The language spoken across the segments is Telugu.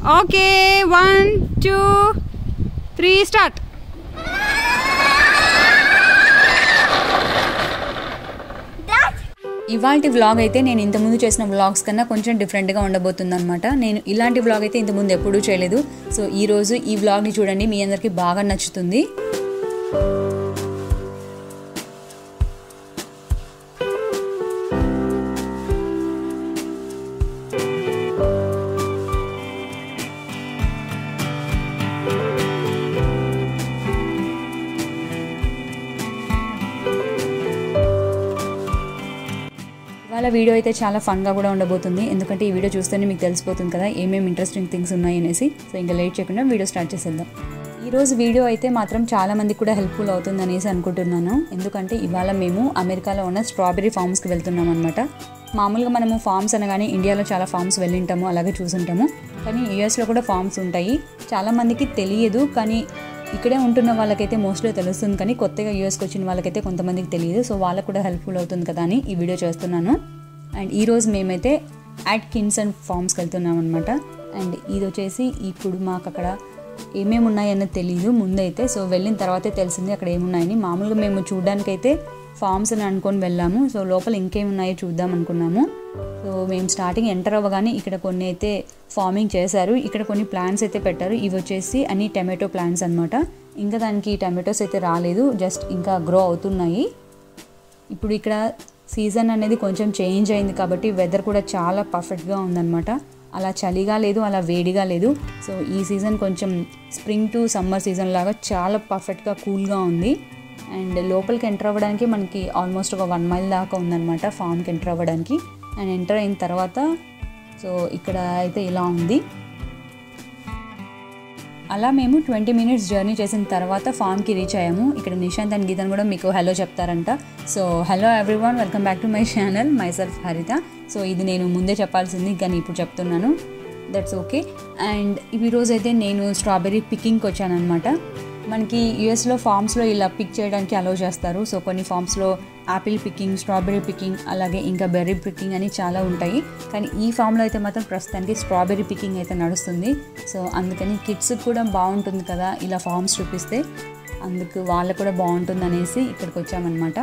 okay one two three start ఇవాళ వ్లాగ్ అయితే నేను ఇంతకుముందు చేసిన వ్లాగ్స్ కన్నా కొంచెం డిఫరెంట్గా ఉండబోతుంది అనమాట నేను ఇలాంటి వ్లాగ్ అయితే ఇంతకుముందు ఎప్పుడూ చేయలేదు సో ఈ రోజు ఈ వ్లాగ్ని చూడండి మీ అందరికీ బాగా నచ్చుతుంది ఇవాళ వీడియో అయితే చాలా ఫన్గా కూడా ఉండబోతుంది ఎందుకంటే ఈ వీడియో చూస్తేనే మీకు తెలిసిపోతుంది కదా ఏమేమి ఇంట్రెస్టింగ్ థింగ్స్ ఉన్నాయి అనేసి సో ఇంకా లేట్ చేయకుండా వీడియో స్టార్ట్ చేసేద్దాం ఈ రోజు వీడియో అయితే మాత్రం చాలా మందికి కూడా హెల్ప్ఫుల్ అవుతుంది అనేసి అనుకుంటున్నాను ఎందుకంటే ఇవాళ మేము అమెరికాలో ఉన్న స్ట్రాబెరీ ఫార్మ్స్కి వెళ్తున్నాం అనమాట మామూలుగా మనము ఫార్మ్స్ అనగానే ఇండియాలో చాలా ఫార్మ్స్ వెళ్ళింటాము అలాగే చూసుంటాము కానీ యూఎస్లో కూడా ఫార్మ్స్ ఉంటాయి చాలా మందికి తెలియదు కానీ ఇక్కడే ఉంటున్న వాళ్ళకైతే మోస్ట్లీ తెలుస్తుంది కానీ కొత్తగా యూఎస్కి వచ్చిన వాళ్ళకైతే కొంతమందికి తెలియదు సో వాళ్ళకు కూడా హెల్ప్ఫుల్ అవుతుంది కదా అని ఈ వీడియో చేస్తున్నాను అండ్ ఈరోజు మేమైతే యాట్ కిన్స్ అండ్ ఫార్మ్స్కి వెళ్తున్నాం అనమాట అండ్ ఇది వచ్చేసి ఇప్పుడు మాకు అక్కడ ఏమేమి ఉన్నాయన్నది తెలియదు ముందైతే సో వెళ్ళిన తర్వాతే తెలిసింది అక్కడ ఏమున్నాయని మామూలుగా మేము చూడడానికైతే ఫార్మ్స్ అని అనుకొని వెళ్ళాము సో లోపల ఇంకేమి ఉన్నాయో చూద్దాం అనుకున్నాము సో మేము స్టార్టింగ్ ఎంటర్ అవ్వగానే ఇక్కడ కొన్ని అయితే ఫార్మింగ్ చేశారు ఇక్కడ కొన్ని ప్లాంట్స్ అయితే పెట్టారు ఇవి వచ్చేసి అన్ని టమాటో ప్లాంట్స్ అనమాట ఇంకా దానికి టమాటోస్ అయితే రాలేదు జస్ట్ ఇంకా గ్రో అవుతున్నాయి ఇప్పుడు ఇక్కడ సీజన్ అనేది కొంచెం చేంజ్ అయింది కాబట్టి వెదర్ కూడా చాలా పర్ఫెక్ట్గా ఉందన్నమాట అలా చలిగా లేదు అలా వేడిగా లేదు సో ఈ సీజన్ కొంచెం స్ప్రింగ్ టు సమ్మర్ సీజన్ లాగా చాలా పర్ఫెక్ట్గా కూల్గా ఉంది అండ్ లోపలికి ఎంటర్ అవ్వడానికి మనకి ఆల్మోస్ట్ ఒక వన్ మైల్ దాకా ఉందన్నమాట ఫామ్కి ఎంటర్ అవ్వడానికి అండ్ ఎంటర్ అయిన తర్వాత సో ఇక్కడ అయితే ఇలా ఉంది అలా మేము ట్వంటీ మినిట్స్ జర్నీ చేసిన తర్వాత ఫామ్కి రీచ్ అయ్యాము ఇక్కడ నిశాంత్ అండ్ గీతన్ కూడా మీకు హలో చెప్తారంట so hello everyone welcome back to my channel myself Haritha so ఇది నేను ముందే చెప్పాల్సింది కానీ ఇప్పుడు చెప్తున్నాను దట్స్ ఓకే అండ్ ఈ రోజు అయితే నేను స్ట్రాబెర్రీ పికింగ్కి వచ్చానమాట మనకి యూఎస్లో ఫామ్స్లో ఇలా పిక్ చేయడానికి అలౌ చేస్తారు సో కొన్ని ఫామ్స్లో యాపిల్ పికింగ్ స్ట్రాబెర్రీ పికింగ్ అలాగే ఇంకా బెర్రీ పికింగ్ అని చాలా ఉంటాయి కానీ ఈ ఫామ్లో అయితే మాత్రం ప్రస్తుతానికి స్ట్రాబెర్రీ పికింగ్ అయితే నడుస్తుంది సో అందుకని కిడ్స్కి కూడా బాగుంటుంది కదా ఇలా ఫామ్స్ చూపిస్తే అందుకు వాళ్ళకు కూడా బాగుంటుంది అనేసి ఇక్కడికి వచ్చామన్నమాట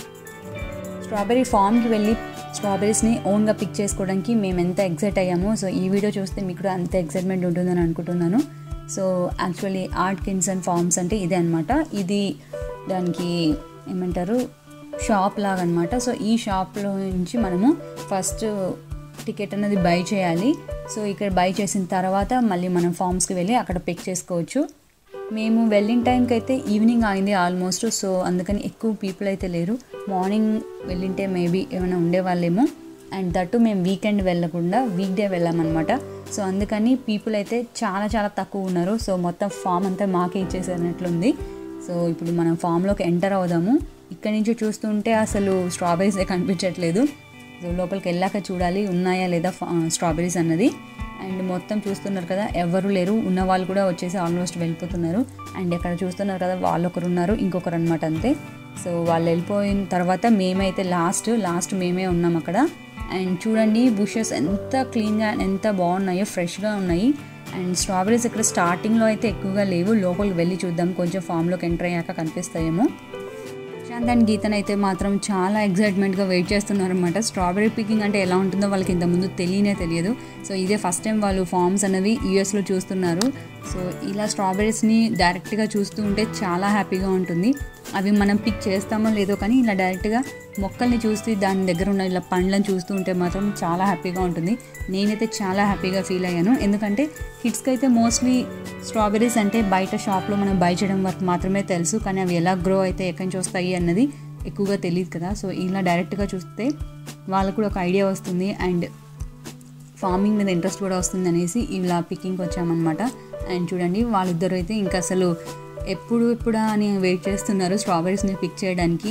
స్ట్రాబెర్రీ ఫామ్కి వెళ్ళి స్ట్రాబెరీస్ని ఓన్గా పిక్ చేసుకోవడానికి మేము ఎంత ఎగ్జైట్ అయ్యామో సో ఈ వీడియో చూస్తే మీకు కూడా అంత ఎగ్జైట్మెంట్ ఉంటుందని అనుకుంటున్నాను so actually Atkins and farms అంటే ఇదే అనమాట ఇది దానికి ఏమంటారు షాప్ లాగా అనమాట సో ఈ షాప్లో నుంచి మనము ఫస్ట్ టికెట్ అనేది బై చేయాలి సో ఇక్కడ బై చేసిన తర్వాత మళ్ళీ మనం ఫామ్స్కి వెళ్ళి అక్కడ పిక్ చేసుకోవచ్చు మేము వెళ్ళిన టైంకి అయితే ఈవినింగ్ అయింది ఆల్మోస్ట్ సో అందుకని ఎక్కువ పీపుల్ అయితే లేరు మార్నింగ్ వెళ్ళింటే మేబీ ఏమైనా ఉండేవాళ్ళేమో అండ్ దట్టు మేము వీకెండ్ వెళ్ళకుండా వీక్ డే వెళ్ళామన్నమాట సో అందుకని పీపుల్ అయితే చాలా చాలా తక్కువ ఉన్నారు సో మొత్తం ఫామ్ అంతా మాకే ఇచ్చేసినట్లుంది సో ఇప్పుడు మనం ఫామ్లోకి ఎంటర్ అవుదాము ఇక్కడి నుంచి చూస్తుంటే అసలు స్ట్రాబెరీసే కనిపించట్లేదు సో లోపలికి వెళ్ళాక చూడాలి ఉన్నాయా లేదా స్ట్రాబెరీస్ అన్నది అండ్ మొత్తం చూస్తున్నారు కదా ఎవరు లేరు ఉన్న వాళ్ళు కూడా వచ్చేసి ఆల్మోస్ట్ వెళ్ళిపోతున్నారు అండ్ ఇక్కడ చూస్తున్నారు కదా వాళ్ళు ఒకరు ఉన్నారు ఇంకొకరు అనమాట అంతే సో వాళ్ళు వెళ్ళిపోయిన తర్వాత మేమైతే లాస్ట్ లాస్ట్ మేమే ఉన్నాం అక్కడ అండ్ చూడండి బుషెస్ ఎంత క్లీన్గా ఎంత బాగున్నాయో ఫ్రెష్గా ఉన్నాయి అండ్ స్ట్రాబెరీస్ ఇక్కడ స్టార్టింగ్లో అయితే ఎక్కువగా లేవు లోపలికి వెళ్ళి చూద్దాం కొంచెం ఫామ్లోకి ఎంటర్ అయ్యాక కనిపిస్తాయేమో ప్రశాంత్ అండ్ గీతన్ అయితే మాత్రం చాలా ఎగ్జైట్మెంట్గా వెయిట్ చేస్తున్నారు అనమాట స్ట్రాబెరీ పికింగ్ అంటే ఎలా ఉంటుందో వాళ్ళకి ఇంతకుముందు తెలియనే తెలియదు సో ఇదే ఫస్ట్ టైం వాళ్ళు ఫార్మ్స్ అనేవి యూఎస్లో చూస్తున్నారు సో ఇలా స్ట్రాబెరీస్ని డైరెక్ట్గా చూస్తూ ఉంటే చాలా హ్యాపీగా ఉంటుంది అవి మనం పిక్ చేస్తామో లేదో కానీ ఇలా డైరెక్ట్గా మొక్కల్ని చూసి దాని దగ్గర ఉన్న ఇలా పండ్లను చూస్తూ ఉంటే మాత్రం చాలా హ్యాపీగా ఉంటుంది నేనైతే చాలా హ్యాపీగా ఫీల్ అయ్యాను ఎందుకంటే కిడ్స్కి అయితే మోస్ట్లీ స్ట్రాబెరీస్ అంటే బయట షాప్లో మనం బై చేయడం వరకు మాత్రమే తెలుసు కానీ అవి ఎలా గ్రో అయితే ఎక్కడి నుంచి వస్తాయి అన్నది ఎక్కువగా తెలియదు కదా సో ఇలా డైరెక్ట్గా చూస్తే వాళ్ళకు కూడా ఒక ఐడియా వస్తుంది అండ్ ఫార్మింగ్ మీద ఇంట్రెస్ట్ కూడా వస్తుంది అనేసి ఇలా పికింగ్కి వచ్చామన్నమాట అండ్ చూడండి వాళ్ళిద్దరు అయితే ఇంకా అసలు ఎప్పుడు ఎప్పుడా అని వెయిట్ చేస్తున్నారు స్ట్రాబెరీస్ని పిక్ చేయడానికి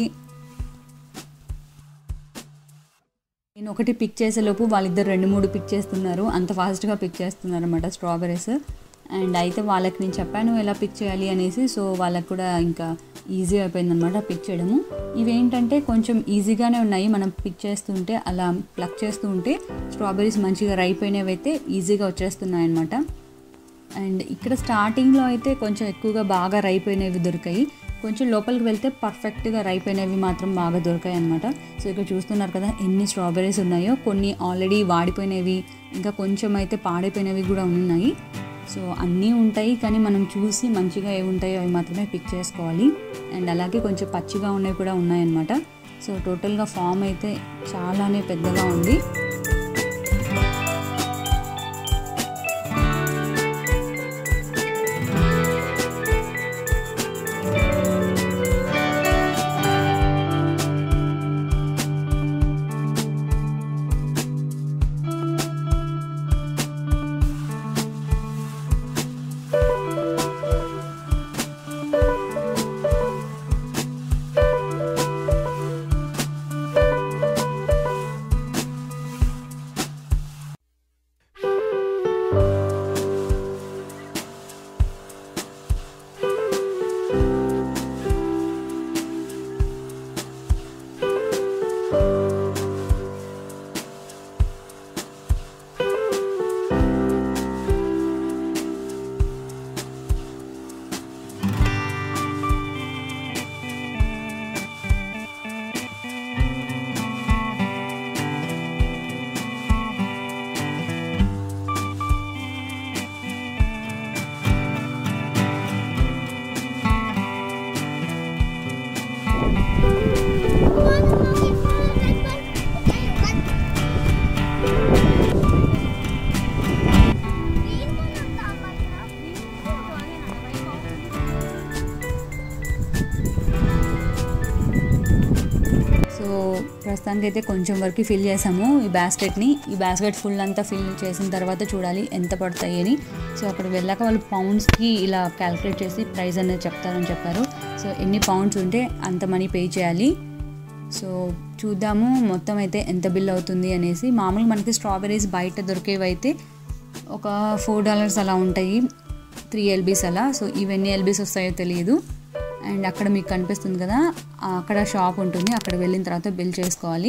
నేను ఒకటి పిక్ చేసేలోపు వాళ్ళిద్దరు రెండు మూడు పిక్ చేస్తున్నారు అంత ఫాస్ట్గా పిక్ చేస్తున్నారు అనమాట స్ట్రాబెరీస్ అండ్ అయితే వాళ్ళకి నేను చెప్పాను ఎలా పిక్ చేయాలి అనేసి సో వాళ్ళకి కూడా ఇంకా ఈజీ అయిపోయిందనమాట పిక్ చేయడము ఇవేంటంటే కొంచెం ఈజీగానే ఉన్నాయి మనం పిక్ చేస్తుంటే అలా ప్లక్ చేస్తూ ఉంటే స్ట్రాబెరీస్ మంచిగా రైపోయినవి అయితే ఈజీగా వచ్చేస్తున్నాయి అనమాట అండ్ ఇక్కడ స్టార్టింగ్లో అయితే కొంచెం ఎక్కువగా బాగా రైపోయినవి దొరికాయి కొంచెం లోపలికి వెళ్తే పర్ఫెక్ట్గా రైపోయినవి మాత్రం బాగా దొరికాయి అనమాట సో ఇక్కడ చూస్తున్నారు కదా ఎన్ని స్ట్రాబెర్రీస్ ఉన్నాయో కొన్ని ఆల్రెడీ వాడిపోయినవి ఇంకా కొంచెం అయితే పాడైపోయినవి కూడా ఉన్నాయి సో అన్నీ ఉంటాయి కానీ మనం చూసి మంచిగా ఏవి ఉంటాయో అవి మాత్రమే పిక్ చేసుకోవాలి అండ్ అలాగే కొంచెం పచ్చిగా ఉన్నవి కూడా ఉన్నాయన్నమాట సో టోటల్గా ఫామ్ అయితే చాలానే పెద్దగా ఉంది సో ప్రస్తుతానికి అయితే కొంచెం వరకు ఫిల్ చేసాము ఈ బాస్కెట్ని ఈ బాస్కెట్ ఫుల్ అంతా ఫిల్ చేసిన తర్వాత చూడాలి ఎంత పడతాయి అని సో అక్కడ వెళ్ళాక వాళ్ళు పౌండ్స్కి ఇలా క్యాలిక్యులేట్ చేసి ప్రైస్ అనేది చెప్తారని చెప్పారు సో ఎన్ని పౌండ్స్ ఉంటే అంత మనీ పే చేయాలి సో చూద్దాము మొత్తం అయితే ఎంత బిల్ అవుతుంది అనేసి మామూలుగా మనకి స్ట్రాబెర్రీస్ బయట దొరికేవి అయితే ఒక ఫోర్ డాలర్స్ అలా ఉంటాయి త్రీ ఎల్బీస్ అలా సో ఇవన్నీ ఎల్బీస్ వస్తాయో తెలియదు అండ్ అక్కడ మీకు కనిపిస్తుంది కదా అక్కడ షాప్ ఉంటుంది అక్కడ వెళ్ళిన తర్వాత బిల్ చేసుకోవాలి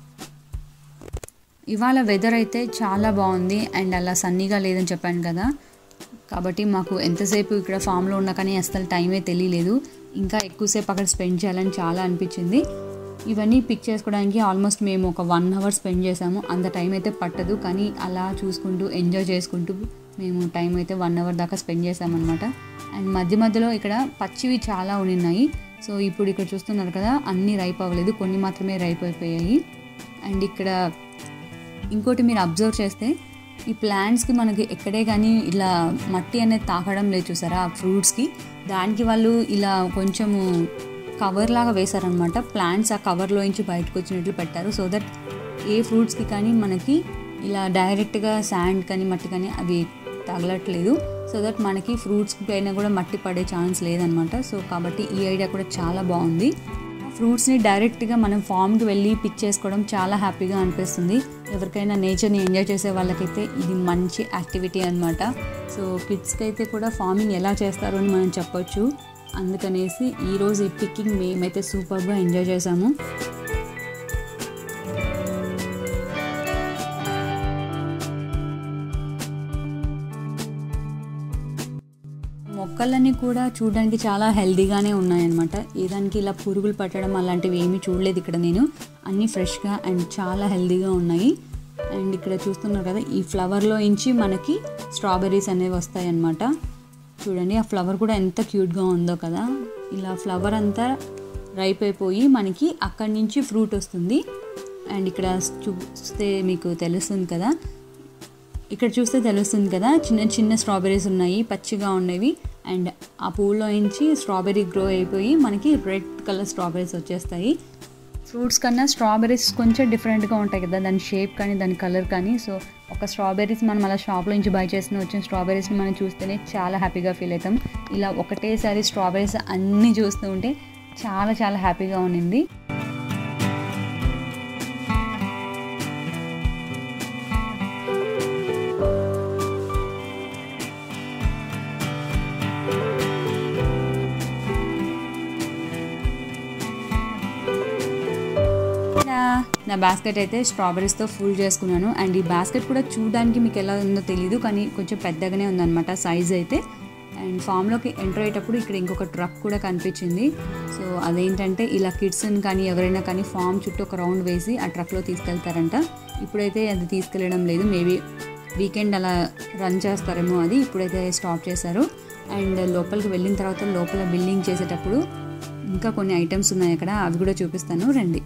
ఇవాళ వెదర్ అయితే చాలా బాగుంది అండ్ అలా సన్నీగా లేదని చెప్పాను కదా కాబట్టి మాకు ఎంతసేపు ఇక్కడ ఫామ్లో ఉన్నా కానీ అసలు టైమే తెలియలేదు ఇంకా ఎక్కువసేపు అక్కడ స్పెండ్ చేయాలని చాలా అనిపించింది ఇవన్నీ పిక్ చేసుకోవడానికి ఆల్మోస్ట్ మేము ఒక వన్ అవర్ స్పెండ్ చేసాము అంత టైం అయితే పట్టదు కానీ అలా చూసుకుంటూ ఎంజాయ్ చేసుకుంటూ మేము టైం అయితే వన్ అవర్ దాకా స్పెండ్ చేసామన్నమాట అండ్ మధ్య మధ్యలో ఇక్కడ పచ్చివి చాలా ఉన్నాయి సో ఇప్పుడు ఇక్కడ చూస్తున్నారు కదా అన్నీ రైప్ అవ్వలేదు కొన్ని మాత్రమే రైప్ అయిపోయాయి అండ్ ఇక్కడ ఇంకోటి మీరు అబ్జర్వ్ చేస్తే ఈ ప్లాంట్స్కి మనకి ఎక్కడే కానీ ఇలా మట్టి అనేది తాకడం లేదు చూసారా ఆ ఫ్రూట్స్కి దానికి వాళ్ళు ఇలా కొంచెము కవర్ లాగా వేశారనమాట ప్లాంట్స్ ఆ కవర్లోంచి బయటకు వచ్చినట్లు పెట్టారు సో దట్ ఏ ఫ్రూట్స్కి కానీ మనకి ఇలా డైరెక్ట్గా శాండ్ కానీ మట్టి కానీ అవి తగలట్లేదు సో దట్ మనకి ఫ్రూట్స్ పైన కూడా మట్టి పడే ఛాన్స్ లేదనమాట సో కాబట్టి ఈ ఐడియా కూడా చాలా బాగుంది ఫ్రూట్స్ని డైరెక్ట్గా మనం ఫామ్కి వెళ్ళి పిక్ చేసుకోవడం చాలా హ్యాపీగా అనిపిస్తుంది ఎవరికైనా నేచర్ని ఎంజాయ్ చేసే వాళ్ళకైతే ఇది మంచి యాక్టివిటీ అనమాట సో కిడ్స్కి అయితే కూడా ఫార్మింగ్ ఎలా చేస్తారు అని మనం చెప్పొచ్చు అందుకనేసి ఈరోజు ఈ పిక్కింగ్ మేమైతే సూపర్గా ఎంజాయ్ చేసాము మొక్కలన్నీ కూడా చూడడానికి చాలా హెల్దీగానే ఉన్నాయన్నమాట ఏదానికి ఇలా పురుగులు పట్టడం అలాంటివి ఏమీ చూడలేదు ఇక్కడ నేను అన్నీ ఫ్రెష్గా అండ్ చాలా హెల్దీగా ఉన్నాయి అండ్ ఇక్కడ చూస్తున్నారు కదా ఈ ఫ్లవర్లో ఇంచి మనకి స్ట్రాబెర్రీస్ అనేవి వస్తాయి అన్నమాట చూడండి ఆ ఫ్లవర్ కూడా ఎంత క్యూట్గా ఉందో కదా ఇలా ఫ్లవర్ అంతా రైప్ అయిపోయి మనకి అక్కడి నుంచి ఫ్రూట్ వస్తుంది అండ్ ఇక్కడ చూస్తే మీకు తెలుస్తుంది కదా ఇక్కడ చూస్తే తెలుస్తుంది కదా చిన్న చిన్న స్ట్రాబెర్రీస్ ఉన్నాయి పచ్చిగా ఉన్నవి అండ్ ఆ పూల్లో నుంచి స్ట్రాబెర్రీ గ్రో అయిపోయి మనకి రెడ్ కలర్ స్ట్రాబెర్రీస్ వచ్చేస్తాయి ఫ్రూట్స్ కన్నా స్ట్రాబెర్రీస్ కొంచెం డిఫరెంట్గా ఉంటాయి కదా దాని షేప్ కానీ దాని కలర్ కానీ సో ఒక స్ట్రాబెర్రీస్ మనం అలా షాప్లో నుంచి బై చేసిన వచ్చిన స్ట్రాబెర్రీస్ని మనం చూస్తేనే చాలా హ్యాపీగా ఫీల్ అవుతాం ఇలా ఒకటేసారి స్ట్రాబెర్రీస్ అన్నీ చూస్తూ ఉంటే చాలా చాలా హ్యాపీగా ఉండింది నా బాస్కెట్ అయితే స్ట్రాబెరీస్తో ఫుల్ చేసుకున్నాను అండ్ ఈ బాస్కెట్ కూడా చూడడానికి మీకు ఎలా ఉందో తెలియదు కానీ కొంచెం పెద్దగానే ఉందన్నమాట సైజ్ అయితే అండ్ ఫామ్లోకి ఎంటర్ అయ్యేటప్పుడు ఇక్కడ ఇంకొక ట్రక్ కూడా కనిపించింది సో అదేంటంటే ఇలా కిడ్స్ని కానీ ఎవరైనా కానీ ఫామ్ చుట్టూ ఒక రౌండ్ వేసి ఆ ట్రక్లో తీసుకెళ్తారంట ఇప్పుడైతే అది తీసుకెళ్ళడం లేదు మేబీ వీకెండ్ అలా రన్ చేస్తారేమో అది ఇప్పుడైతే స్టాప్ చేశారు అండ్ లోపలికి వెళ్ళిన తర్వాత లోపల బిల్డింగ్ చేసేటప్పుడు ఇంకా కొన్ని ఐటమ్స్ ఉన్నాయి అక్కడ అవి కూడా చూపిస్తాను రండి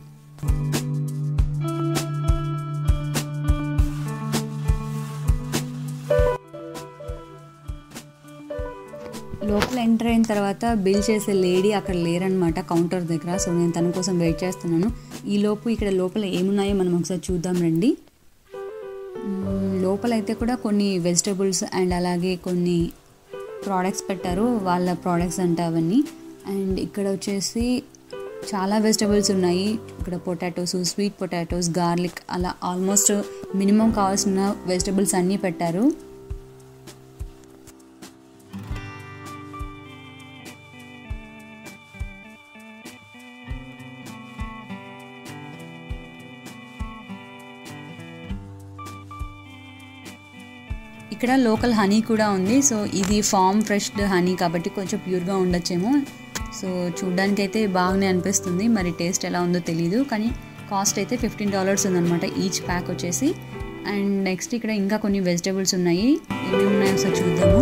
లోపల ఎంటర్ అయిన తర్వాత బిల్ చేసే లేడీ అక్కడ లేరనమాట కౌంటర్ దగ్గర సో నేను తన కోసం వెయిట్ చేస్తున్నాను ఈ లోపు ఇక్కడ లోపల ఏమున్నాయో మనం ఒకసారి చూద్దాం రండి మ్మ్, లోపల అయితే కూడా కొన్ని వెజిటబుల్స్ అండ్ అలాగే కొన్ని ప్రోడక్ట్స్ పెట్టారు వాళ్ళ ప్రోడక్ట్స్ అంట అవన్నీ అండ్ ఇక్కడ వచ్చేసి చాలా వెజిటబుల్స్ ఉన్నాయి ఇక్కడ పొటాటోస్ స్వీట్ పొటాటోస్ గార్లిక్ అలా ఆల్మోస్ట్ మినిమం కావాల్సిన వెజిటబుల్స్ అన్నీ పెట్టారు ఇక్కడ లోకల్ హనీ కూడా ఉంది సో ఇది ఫామ్ ఫ్రెష్డ్ హనీ కాబట్టి కొంచెం ప్యూర్గా ఉండొచ్చేమో సో చూడ్డానికి అయితే బాగానే అనిపిస్తుంది మరి టేస్ట్ ఎలా ఉందో తెలియదు కానీ కాస్ట్ అయితే ఫిఫ్టీన్ డాలర్స్ ఉందన్నమాట ఈచ్ ప్యాక్ వచ్చేసి అండ్ నెక్స్ట్ ఇక్కడ ఇంకా కొన్ని వెజిటేబుల్స్ ఉన్నాయి ఏమేమి ఉన్నాయో ఒకసారి చూద్దాము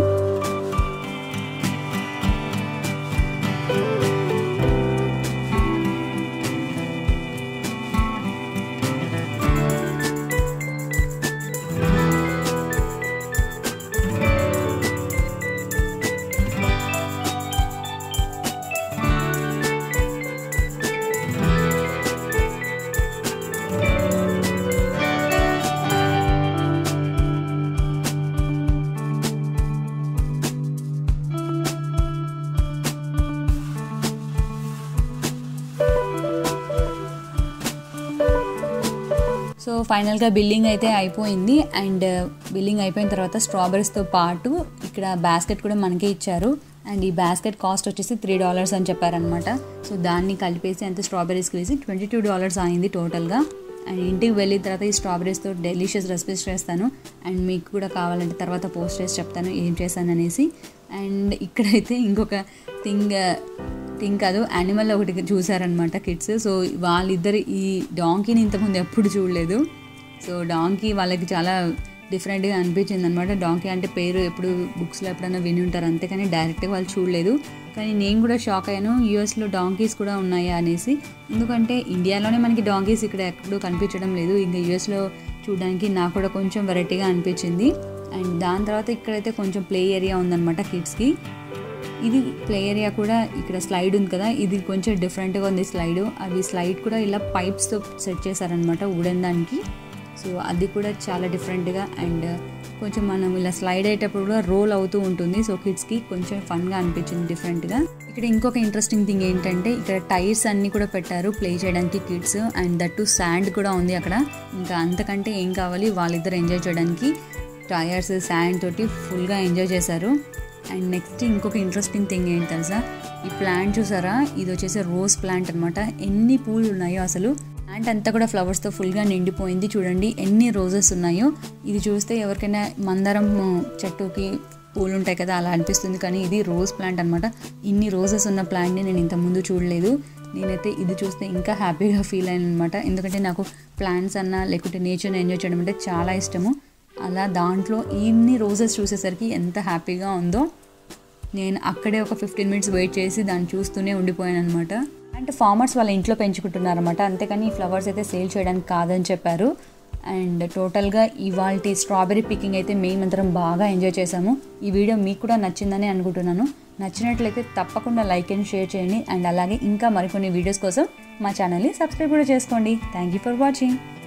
సో ఫైనల్గా బిల్లింగ్ అయితే అయిపోయింది అండ్ బిల్లింగ్ అయిపోయిన తర్వాత స్ట్రాబెరీస్తో పాటు ఇక్కడ బాస్కెట్ కూడా మనకే ఇచ్చారు అండ్ ఈ బాస్కెట్ కాస్ట్ వచ్చేసి త్రీ డాలర్స్ అని చెప్పారనమాట సో దాన్ని కలిపేసి అంత స్ట్రాబెరీస్ కలిసి ట్వంటీ టూ డాలర్స్ అయింది టోటల్గా అండ్ ఇంటికి వెళ్ళిన తర్వాత ఈ స్ట్రాబెరీస్తో డెలిషియస్ రెసిపీస్ చేస్తాను అండ్ మీకు కూడా కావాలంటే తర్వాత పోస్ట్ చేసి చెప్తాను ఏం చేశాను అనేసి అండ్ ఇక్కడైతే ఇంకొక థింగ్ థింగ్ కాదు యానిమల్ ఒకటి చూసారనమాట కిడ్స్ సో వాళ్ళిద్దరు ఈ డాంకీని ఇంతకుముందు ఎప్పుడు చూడలేదు సో డాంకీ వాళ్ళకి చాలా డిఫరెంట్గా అనిపించింది అనమాట డాంకీ అంటే పేరు ఎప్పుడు బుక్స్లో ఎప్పుడైనా విని ఉంటారు అంతేకాని డైరెక్ట్గా వాళ్ళు చూడలేదు కానీ నేను కూడా షాక్ అయ్యాను యూఎస్లో డాంకీస్ కూడా ఉన్నాయా అనేసి ఎందుకంటే ఇండియాలోనే మనకి డాంకీస్ ఇక్కడ ఎక్కడూ కనిపించడం లేదు ఇంకా యూఎస్లో చూడడానికి నాకు కూడా కొంచెం వెరైటీగా అనిపించింది అండ్ దాని తర్వాత ఇక్కడైతే కొంచెం ప్లే ఏరియా ఉందన్నమాట కిడ్స్కి ఇది ప్లే ఏరియా కూడా ఇక్కడ స్లైడ్ ఉంది కదా ఇది కొంచెం డిఫరెంట్గా ఉంది స్లైడ్ అవి స్లైడ్ కూడా ఇలా పైప్స్తో సెట్ చేశారనమాట వుడెన్ దానికి సో అది కూడా చాలా డిఫరెంట్గా అండ్ కొంచెం మనం ఇలా స్లైడ్ అయ్యేటప్పుడు కూడా రోల్ అవుతూ ఉంటుంది సో కిడ్స్కి కొంచెం ఫన్గా అనిపించింది డిఫరెంట్గా ఇక్కడ ఇంకొక ఇంట్రెస్టింగ్ థింగ్ ఏంటంటే ఇక్కడ టైర్స్ అన్నీ కూడా పెట్టారు ప్లే చేయడానికి కిడ్స్ అండ్ దట్టు శాండ్ కూడా ఉంది అక్కడ ఇంకా అంతకంటే ఏం కావాలి వాళ్ళిద్దరు ఎంజాయ్ చేయడానికి టైర్స్ శాండ్ తోటి ఫుల్గా ఎంజాయ్ చేశారు అండ్ నెక్స్ట్ ఇంకొక ఇంట్రెస్టింగ్ థింగ్ ఏంటి తెలుసా ఈ ప్లాంట్ చూసారా ఇది వచ్చేసి రోజ్ ప్లాంట్ అనమాట ఎన్ని పూలు ఉన్నాయో అసలు ప్లాంట్ అంతా కూడా ఫ్లవర్స్తో ఫుల్గా నిండిపోయింది చూడండి ఎన్ని రోజెస్ ఉన్నాయో ఇది చూస్తే ఎవరికైనా మందారం చెట్టుకి పూలు ఉంటాయి కదా అలా అనిపిస్తుంది కానీ ఇది రోజ్ ప్లాంట్ అనమాట ఇన్ని రోజెస్ ఉన్న ప్లాంట్ని నేను ఇంతకుముందు చూడలేదు నేనైతే ఇది చూస్తే ఇంకా హ్యాపీగా ఫీల్ అయ్యాను అనమాట ఎందుకంటే నాకు ప్లాంట్స్ అన్నా లేకుంటే నేచర్ని ఎంజాయ్ చేయడం అంటే చాలా ఇష్టము అలా దాంట్లో ఇన్ని రోజెస్ చూసేసరికి ఎంత హ్యాపీగా ఉందో నేను అక్కడే ఒక ఫిఫ్టీన్ మినిట్స్ వెయిట్ చేసి దాన్ని చూస్తూనే ఉండిపోయాను అనమాట అంటే ఫార్మర్స్ వాళ్ళ ఇంట్లో పెంచుకుంటున్నారన్నమాట అంతేకాని ఈ ఫ్లవర్స్ అయితే సేల్ చేయడానికి కాదని చెప్పారు అండ్ టోటల్గా ఇవాళ స్ట్రాబెరీ పికింగ్ అయితే మేమందరం బాగా ఎంజాయ్ చేసాము ఈ వీడియో మీకు కూడా నచ్చిందని అనుకుంటున్నాను నచ్చినట్లయితే తప్పకుండా లైక్ అండ్ షేర్ చేయండి అండ్ అలాగే ఇంకా మరికొన్ని వీడియోస్ కోసం మా ఛానల్ని సబ్స్క్రైబ్ కూడా చేసుకోండి థ్యాంక్ యూ ఫర్ వాచింగ్